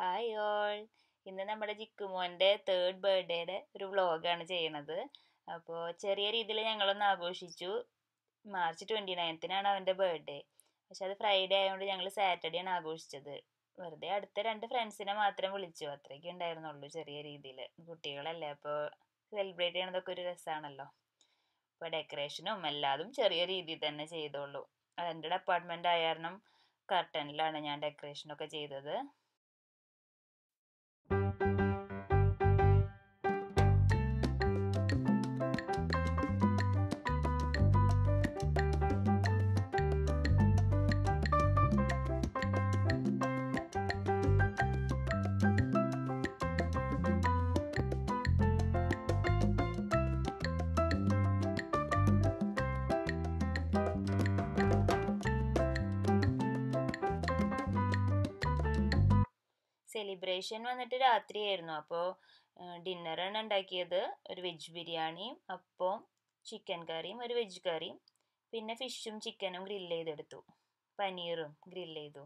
hi all ഇന്ന് നമ്മുടെ ജിക്കുമോൻ്റെ third ബർത്ത്ഡേയുടെ ഒരു വ്ളോഗാണ് ചെയ്യണത് അപ്പോൾ ചെറിയ രീതിയിൽ ഞങ്ങളൊന്ന് ആഘോഷിച്ചു മാർച്ച് ട്വൻറ്റി നയൻത്തിനാണ് അവൻ്റെ ബർത്ത്ഡേ പക്ഷെ അത് ഫ്രൈഡേ ആയതുകൊണ്ട് ഞങ്ങൾ സാറ്റർഡേ ആണ് ആഘോഷിച്ചത് വെറുതെ അടുത്ത രണ്ട് ഫ്രണ്ട്സിനെ മാത്രം വിളിച്ചു അത്രയൊക്കെ ഉണ്ടായിരുന്നുള്ളൂ ചെറിയ രീതിയിൽ കുട്ടികളല്ലേ അപ്പോൾ സെലിബ്രേറ്റ് ചെയ്യണതൊക്കെ ഒരു രസമാണല്ലോ അപ്പോൾ ഡെക്കറേഷനും എല്ലാതും ചെറിയ രീതിയിൽ തന്നെ ചെയ്തോളൂ അതെൻ്റെ അപ്പാർട്ട്മെൻ്റ് ആയ കാരണം കർട്ടനിലാണ് ഞാൻ ഡെക്കറേഷനൊക്കെ ചെയ്തത് സെലിബ്രേഷൻ വന്നിട്ട് രാത്രിയായിരുന്നു അപ്പോൾ ഡിന്നറാണ് ഉണ്ടാക്കിയത് ഒരു വെജ് ബിരിയാണിയും അപ്പം ചിക്കൻ കറിയും ഒരു വെജ് കറിയും പിന്നെ ഫിഷും ചിക്കനും ഗ്രില്ല് ചെയ്തെടുത്തു പനീറും ഗ്രില്ല് ചെയ്തു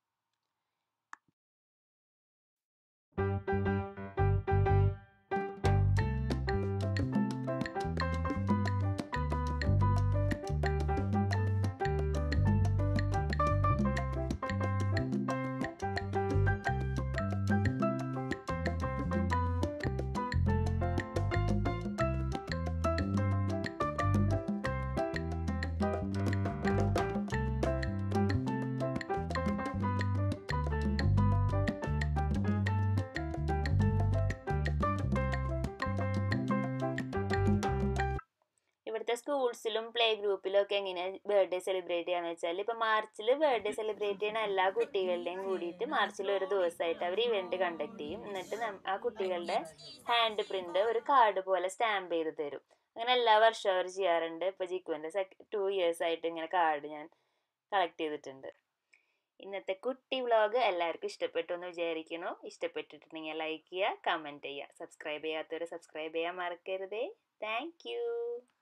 ഇവിടുത്തെ സ്കൂൾസിലും പ്ലേ ഗ്രൂപ്പിലും ഒക്കെ എങ്ങനെയാണ് ബർത്ത്ഡേ സെലിബ്രേറ്റ് ചെയ്യാന്ന് വെച്ചാൽ ഇപ്പൊ മാർച്ചിൽ ബർത്ത്ഡേ സെലിബ്രേറ്റ് ചെയ്യുന്ന എല്ലാ കുട്ടികളുടെയും കൂടിയിട്ട് മാർച്ചിൽ ഒരു ദിവസമായിട്ട് അവർ ഇവന്റ് കണ്ടക്ട് ചെയ്യും എന്നിട്ട് നം- ആ കുട്ടികളുടെ ഹാൻഡ് പ്രിന്റ് ഒരു കാർഡ് പോലെ സ്റ്റാമ്പ് ചെയ്ത് തരും അങ്ങനെ എല്ലാ വർഷവും അവർ ചെയ്യാറുണ്ട് ഇപ്പൊ ജിക്കുവിന്റെ ടു ഇയേഴ്സ് ആയിട്ട് ഇങ്ങനെ കാർഡ് ഞാൻ കളക്ട് ചെയ്തിട്ടുണ്ട് ഇന്നത്തെ കുട്ടി വ്ളോഗ് എല്ലാവർക്കും ഇഷ്ടപ്പെട്ടു എന്ന് വിചാരിക്കുന്നു ഇഷ്ടപ്പെട്ടിട്ടുണ്ടെങ്കിൽ ലൈക്ക് ചെയ്യുക കമൻറ്റ് ചെയ്യുക സബ്സ്ക്രൈബ് ചെയ്യാത്തവർ സബ്സ്ക്രൈബ് ചെയ്യാൻ മറക്കരുതേ താങ്ക്